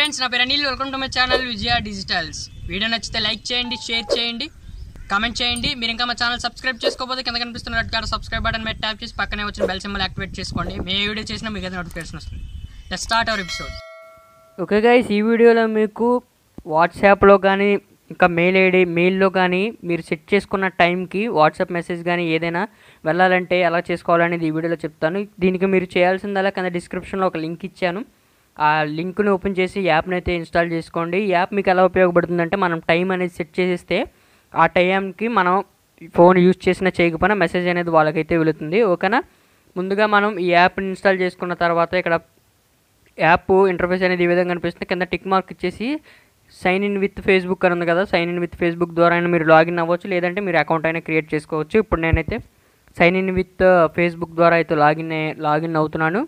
friends నా పేరు Anil welcome to my channel Vijaya digitals video నచ్చితే లైక్ చేయండి షేర్ చేయండి కామెంట్ చేయండి మీరు ఇంకా మా ఛానల్ సబ్స్క్రైబ్ చేసుకోకపోతే కింద కనిపిస్తున్న రెడ్ కలర్ సబ్స్క్రైబ్ బటన్ మీద ట్యాప్ చేసి పక్కనే వచ్చిన బెల్ సింబల్ యాక్టివేట్ చేసుకోండి మేము ఏ వీడియో చేసినా మీకు అయితే నోటిఫికేషన్ వస్తుంది let start our episode okay guys ఈ వీడియోలో మీకు వాట్సాప్లో కానీ ఇంకా మెయిల్ ఐడి మెయిల్లో కానీ మీరు సెట్ చేసుకున్న టైంకి వాట్సాప్ మెసేజ్ కానీ ఏదైనా వెళ్ళాలంటే ఎలా చేసుకోవాలనేది ఈ వీడియోలో చెప్తాను దీనికి మీరు చేయాల్సిందల్లా కింద డిస్క్రిప్షన్లో ఒక లింక్ ఇచ్చాను ఆ లింక్ని ఓపెన్ చేసి యాప్ని అయితే ఇన్స్టాల్ చేసుకోండి ఈ యాప్ మీకు ఎలా ఉపయోగపడుతుందంటే మనం టైం అనేది సెట్ చేసేస్తే ఆ టైంకి మనం ఫోన్ యూజ్ చేసినా చేయకపోయినా మెసేజ్ అనేది వాళ్ళకైతే వెళుతుంది ఓకేనా ముందుగా మనం ఈ యాప్ని ఇన్స్టాల్ చేసుకున్న తర్వాత ఇక్కడ యాప్ ఇంటర్ఫేస్ అనేది ఈ విధంగా కనిపిస్తుంది కింద టిక్ మార్క్ ఇచ్చేసి సైన్ ఇన్ విత్ ఫేస్బుక్ అని ఉంది కదా సైన్ ఇన్ విత్ ఫేస్బుక్ ద్వారా అయినా మీరు లాగిన్ అవ్వచ్చు లేదంటే మీరు అకౌంట్ అయినా క్రియేట్ చేసుకోవచ్చు ఇప్పుడు నేనైతే సైన్ ఇన్ విత్ ఫేస్బుక్ ద్వారా అయితే లాగిన్ అయ్యి- లాగిన్ అవుతున్నాను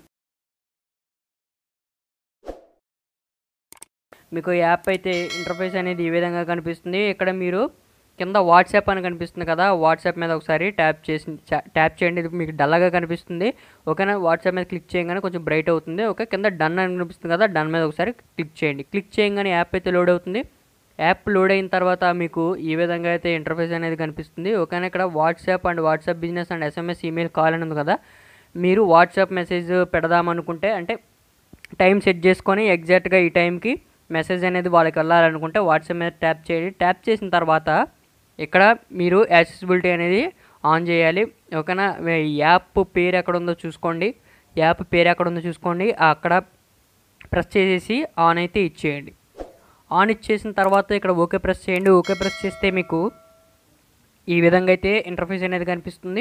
మీకు యాప్ అయితే ఇంటర్ఫేస్ అనేది ఈ విధంగా కనిపిస్తుంది ఇక్కడ మీరు కింద వాట్సాప్ అని కనిపిస్తుంది కదా వాట్సాప్ మీద ఒకసారి ట్యాప్ చేసి చా- ట్యాప్ చేయండి ఇది మీకు డల్గా కనిపిస్తుంది ఓకేనా వాట్సాప్ మీద క్లిక్ చేయగానే కొంచెం బ్రైట్ అవుతుంది ఓకే కింద డన్ అని కనిపిస్తుంది కదా డన్ మీద ఒకసారి క్లిక్ చేయండి క్లిక్ చేయగానే యాప్ అయితే లోడ్ అవుతుంది యాప్ లోడ్ అయిన తర్వాత మీకు ఈ విధంగా అయితే ఇంటర్ఫేస్ అనేది కనిపిస్తుంది ఓకేనా ఇక్కడ WhatsApp and WhatsApp business and SMS email call అని ఉంది కదా మీరు వాట్సాప్ మెసేజ్ పెడదామనుకుంటే అంటే టైం సెట్ చేసుకొని ఎగ్జాక్ట్గా ఈ టైంకి మెసేజ్ అనేది వాళ్ళకి వెళ్ళాలనుకుంటే వాట్సాప్ మీద ట్యాప్ చేయండి ట్యాప్ చేసిన తర్వాత ఇక్కడ మీరు యాక్సెసిబిలిటీ అనేది ఆన్ చేయాలి ఓకేనా ఈ యాప్ పేరు ఎక్కడ ఉందో చూసుకోండి యాప్ పేరు ఎక్కడ ఉందో చూసుకోండి అక్కడ ప్రెస్ చేసేసి ఆన్ అయితే ఇచ్చేయండి ఆన్ ఇచ్చేసిన తర్వాత ఇక్కడ ఓకే ప్రెస్ చేయండి ఓకే ప్రెస్ చేస్తే మీకు ఈ విధంగా అయితే ఇంటర్ఫేస్ అనేది కనిపిస్తుంది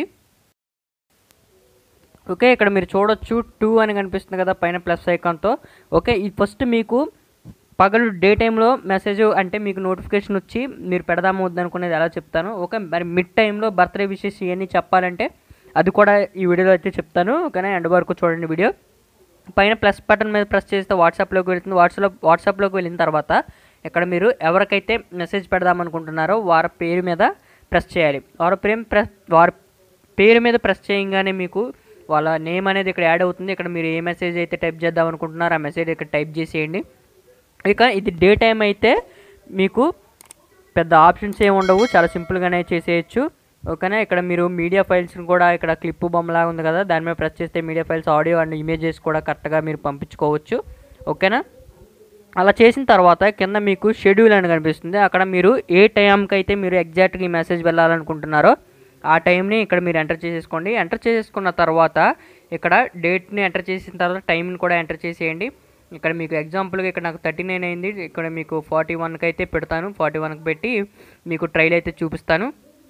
ఓకే ఇక్కడ మీరు చూడొచ్చు టూ అని కనిపిస్తుంది కదా పైన ప్లస్ ఐకాన్తో ఓకే ఇది ఫస్ట్ మీకు పగలు డే టైంలో మెసేజ్ అంటే మీకు నోటిఫికేషన్ వచ్చి మీరు పెడదాము వద్దనుకునేది ఎలా చెప్తాను ఓకే మరి మిడ్ టైంలో బర్త్డే విషెస్ ఇవన్నీ చెప్పాలంటే అది కూడా ఈ వీడియోలో అయితే చెప్తాను ఓకేనా ఎండ్ వరకు చూడండి వీడియో పైన ప్లస్ బటన్ మీద ప్రెస్ చేస్తే వాట్సాప్లోకి వెళ్తుంది వాట్సాప్ వాట్సాప్లోకి వెళ్ళిన తర్వాత ఇక్కడ మీరు ఎవరికైతే మెసేజ్ పెడదామనుకుంటున్నారో వారి పేరు మీద ప్రెస్ చేయాలి వారి పేరు ప్రెస్ వారి పేరు మీద ప్రెస్ చేయగానే మీకు వాళ్ళ నేమ్ అనేది ఇక్కడ యాడ్ అవుతుంది ఇక్కడ మీరు ఏ మెసేజ్ అయితే టైప్ చేద్దాం అనుకుంటున్నారో ఆ మెసేజ్ ఇక్కడ టైప్ చేసేయండి ఇక ఇది డే టైం అయితే మీకు పెద్ద ఆప్షన్స్ ఏమి ఉండవు చాలా సింపుల్గానే చేసేయచ్చు ఓకేనా ఇక్కడ మీరు మీడియా ఫైల్స్ని కూడా ఇక్కడ క్లిప్ బొమ్మలాగా ఉంది కదా దాని మీద ప్రెస్ చేస్తే media files audio and images కూడా కరెక్ట్గా మీరు పంపించుకోవచ్చు ఓకేనా అలా చేసిన తర్వాత కింద మీకు షెడ్యూల్ అని కనిపిస్తుంది అక్కడ మీరు ఏ టైంకి అయితే మీరు ఎగ్జాక్ట్గా ఈ మెసేజ్ వెళ్ళాలనుకుంటున్నారో ఆ టైంని ఇక్కడ మీరు ఎంటర్ చేసేసుకోండి ఎంటర్ చేసేసుకున్న తర్వాత ఇక్కడ డేట్ని ఎంటర్ చేసిన తర్వాత టైంని కూడా ఎంటర్ చేసేయండి ఇక్కడ మీకు ఎగ్జాంపుల్గా ఇక్కడ నాకు థర్టీ నైన్ అయింది ఇక్కడ మీకు ఫార్టీ వన్కి అయితే పెడతాను ఫార్టీ వన్కి పెట్టి మీకు ట్రైల్ అయితే చూపిస్తాను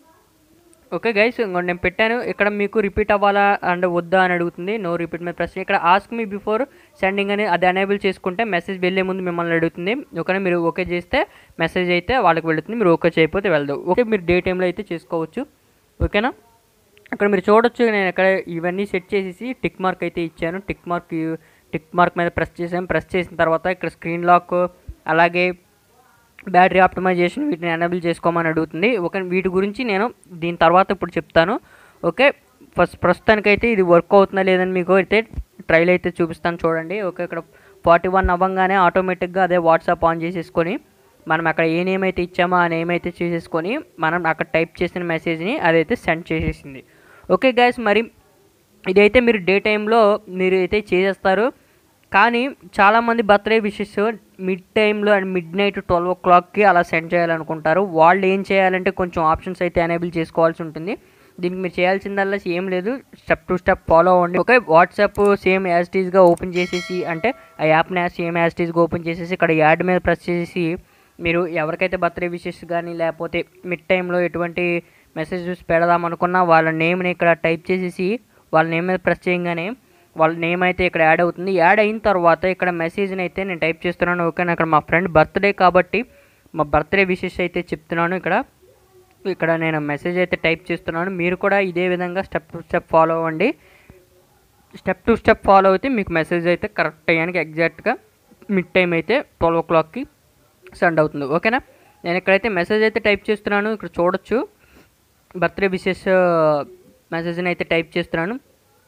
ఓకే గైస్ ఇంకోటి నేను పెట్టాను ఇక్కడ మీకు రిపీట్ అవ్వాలా అండ్ వద్దా అని అడుగుతుంది నో రిపీట్ మీద ప్రశ్న ఇక్కడ ఆస్క్ మీ బిఫోర్ సెండింగ్ అని అది ఎనేబుల్ చేసుకుంటే మెసేజ్ వెళ్ళే ముందు మిమ్మల్ని అడుగుతుంది ఓకేనా మీరు ఓకే చేస్తే మెసేజ్ అయితే వాళ్ళకి వెళుతుంది మీరు ఓకే చేయకపోతే వెళ్దాం ఓకే మీరు డే టైంలో అయితే చేసుకోవచ్చు ఓకేనా ఇక్కడ మీరు చూడొచ్చు నేను ఇక్కడ ఇవన్నీ సెట్ చేసేసి టిక్ మార్క్ అయితే ఇచ్చాను టిక్ మార్క్ టిక్ మార్క్ మీద ప్రెస్ చేసాను ప్రెస్ చేసిన తర్వాత ఇక్కడ స్క్రీన్ లాక్ అలాగే బ్యాటరీ ఆప్టిమైజేషన్ వీటిని ఎనేబుల్ చేసుకోమని అడుగుతుంది ఓకే వీటి గురించి నేను దీని తర్వాత ఇప్పుడు చెప్తాను ఓకే ఫస్ట్ ప్రస్తుతానికైతే ఇది వర్క్ అవుతుందా లేదని మీకు అయితే ట్రైల్ అయితే చూపిస్తాను చూడండి ఓకే ఇక్కడ ఫార్టీ వన్ అవ్వగానే ఆటోమేటిక్గా అదే వాట్సాప్ ఆన్ చేసేసుకొని మనం అక్కడ ఏ నేమ్ అయితే ఇచ్చామో ఆ నేమ్ అయితే చేసేసుకొని మనం అక్కడ టైప్ చేసిన మెసేజ్ని అదైతే సెండ్ చేసేసింది ఓకే గైస్ మరి ఇదైతే మీరు డే టైంలో మీరు అయితే చేసేస్తారు కానీ చాలామంది బర్త్డే విషెస్ మిడ్ టైంలో అండ్ మిడ్ నైట్ ట్వెల్వ్ ఓ క్లాక్కి అలా సెండ్ చేయాలనుకుంటారు వాళ్ళు ఏం చేయాలంటే కొంచెం ఆప్షన్స్ అయితే ఎనేబుల్ చేసుకోవాల్సి ఉంటుంది దీనికి మీరు చేయాల్సిందల్లా ఏం లేదు స్టెప్ టు స్టెప్ ఫాలో అవ్వండి ఓకే వాట్సాప్ సేమ్ యాజ్ టీజ్గా ఓపెన్ చేసేసి అంటే ఆ యాప్ని సేమ్ యాజ్ టీజ్గా ఓపెన్ చేసేసి ఇక్కడ యాడ్ మీద ప్రెస్ చేసి మీరు ఎవరికైతే బర్త్డే విషెస్ కానీ లేకపోతే మిడ్ టైంలో ఎటువంటి మెసేజెస్ పెడదాం అనుకున్నా వాళ్ళ నేమ్ని ఇక్కడ టైప్ చేసేసి వాళ్ళ నేమ్ మీద ప్రెస్ చేయగానే వాళ్ళ నేమ్ అయితే ఇక్కడ యాడ్ అవుతుంది యాడ్ అయిన తర్వాత ఇక్కడ మెసేజ్ని అయితే నేను టైప్ చేస్తున్నాను ఓకే అక్కడ మా ఫ్రెండ్ బర్త్డే కాబట్టి మా బర్త్డే విషెస్ అయితే చెప్తున్నాను ఇక్కడ ఇక్కడ నేను మెసేజ్ అయితే టైప్ చేస్తున్నాను మీరు కూడా ఇదే విధంగా స్టెప్ టు స్టెప్ ఫాలో అవ్వండి స్టెప్ టు స్టెప్ ఫాలో అయితే మీకు మెసేజ్ అయితే కరెక్ట్ టైంకి ఎగ్జాక్ట్గా మిడ్ టైం అయితే ట్వెల్వ్ ఓ క్లాక్కి సెండ్ అవుతుంది ఓకేనా నేను ఇక్కడైతే మెసేజ్ అయితే టైప్ చేస్తున్నాను ఇక్కడ చూడొచ్చు బర్త్డే విషెస్ మెసేజ్ని అయితే టైప్ చేస్తున్నాను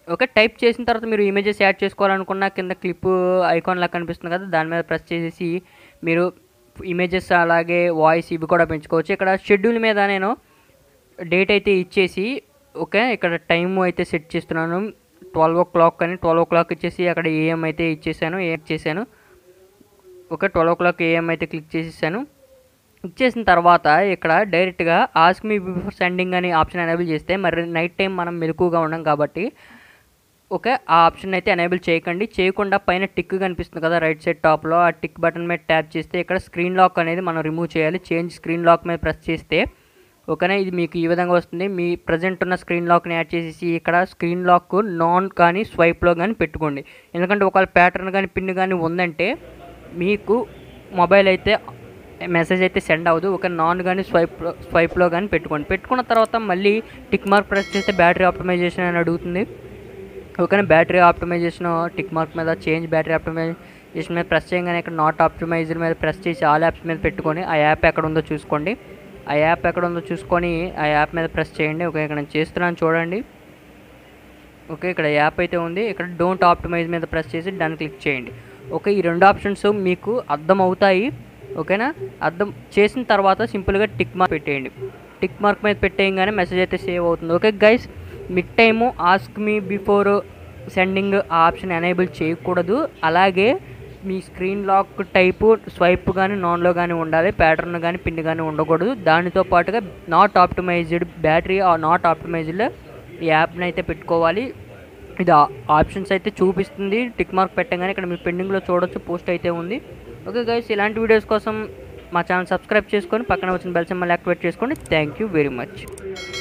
ఓకే టైప్ చేసిన తర్వాత మీరు ఇమేజెస్ యాడ్ చేసుకోవాలనుకున్న కింద క్లిప్ ఐకాన్ లాగా కనిపిస్తుంది కదా దాని మీద ప్రెస్ చేసేసి మీరు ఇమేజెస్ అలాగే వాయిస్ ఇవి కూడా పెంచుకోవచ్చు ఇక్కడ షెడ్యూల్ మీద నేను డేట్ అయితే ఇచ్చేసి ఓకే ఇక్కడ టైం అయితే సెట్ చేస్తున్నాను ట్వెల్వ్ ఓ క్లాక్ అని ట్వెల్వ్ ఓ క్లాక్ ఇచ్చేసి అక్కడ ఏఎం అయితే ఇచ్చేసాను ఏ చేశాను okay twelve o'clock AM అయితే క్లిక్ చేసేసాను ఇచ్చేసిన తర్వాత ఇక్కడ డైరెక్ట్గా ఆస్క్ మీ బిఫోర్ సెండింగ్ అని ఆప్షన్ ఎనేబుల్ చేస్తే మరి నైట్ టైం మనం మెలకుగా ఉన్నాం కాబట్టి ఓకే ఆ ఆప్షన్ అయితే ఎనేబుల్ చేయకండి చేయకుండా పైన టిక్ కనిపిస్తుంది కదా రైట్ సైడ్ టాప్లో ఆ టిక్ బటన్ మీద ట్యాప్ చేస్తే ఇక్కడ స్క్రీన్ లాక్ అనేది మనం రిమూవ్ చేయాలి చేంజ్ స్క్రీన్ లాక్ మీద ప్రెస్ చేస్తే ఓకేనా ఇది మీకు ఈ విధంగా వస్తుంది మీ ప్రజెంట్ ఉన్న స్క్రీన్ లాక్ని యాడ్ చేసేసి ఇక్కడ స్క్రీన్ లాక్ నాన్ కానీ స్వైప్లో కానీ పెట్టుకోండి ఎందుకంటే ఒకవేళ ప్యాటర్న్ కానీ పిన్ కానీ ఉందంటే మీకు మొబైల్ అయితే మెసేజ్ అయితే సెండ్ అవ్వదు ఒక నాన్ కానీ స్వైప్ స్వైప్లో కానీ పెట్టుకోండి పెట్టుకున్న తర్వాత మళ్ళీ టిక్ మార్క్ ప్రెస్ చేస్తే బ్యాటరీ ఆప్టిమైజేషన్ అని అడుగుతుంది ఓకేనా బ్యాటరీ ఆప్టిమైజేషన్ టిక్ మార్క్ మీద చేంజ్ బ్యాటరీ ఆప్టిమైజేషన్ మీద ప్రెస్ చేయగానే ఇక్కడ నాట్ ఆప్టిమైజర్ మీద ప్రెస్ చేసి ఆల్ యాప్స్ మీద పెట్టుకొని ఆ యాప్ ఎక్కడ ఉందో చూసుకోండి ఆ యాప్ ఎక్కడ ఉందో చూసుకొని ఆ యాప్ మీద ప్రెస్ చేయండి ఓకే ఇక్కడ నేను చేస్తున్నాను చూడండి ఓకే ఇక్కడ యాప్ అయితే ఉంది ఇక్కడ డోంట్ ఆప్టిమైజ్ మీద ప్రెస్ చేసి దాన్ని క్లిక్ చేయండి ఓకే ఈ రెండు ఆప్షన్స్ మీకు అర్థం అవుతాయి ఓకేనా అర్థం చేసిన తర్వాత సింపుల్గా టిక్ మార్క్ పెట్టేయండి టిక్ మార్క్ మీద పెట్టేయగానే మెసేజ్ అయితే సేవ్ అవుతుంది okay guys mid time ask me before sending ఆ ఆప్షన్ ఎనేబుల్ చేయకూడదు అలాగే మీ స్క్రీన్ లాక్ టైపు స్వైప్ కానీ నాన్లో కానీ ఉండాలి ప్యాటర్న్ కానీ పిన్ కానీ ఉండకూడదు దానితో పాటుగా not optimised battery not optimised ఈ యాప్ని అయితే పెట్టుకోవాలి ఇది ఆ- ఆప్షన్స్ అయితే చూపిస్తుంది టిక్ మార్క్ పెట్టగానే ఇక్కడ మీ పెండింగ్లో చూడొచ్చు పోస్ట్ అయితే ఉంది ఓకే గైస్ ఇలాంటి వీడియోస్ కోసం మా ఛానల్ సబ్స్క్రైబ్ చేసుకొని పక్కన వచ్చిన బెల్ సింబల్ యాక్టివేట్ చేసుకోండి థ్యాంక్ యూ వెరీ మచ్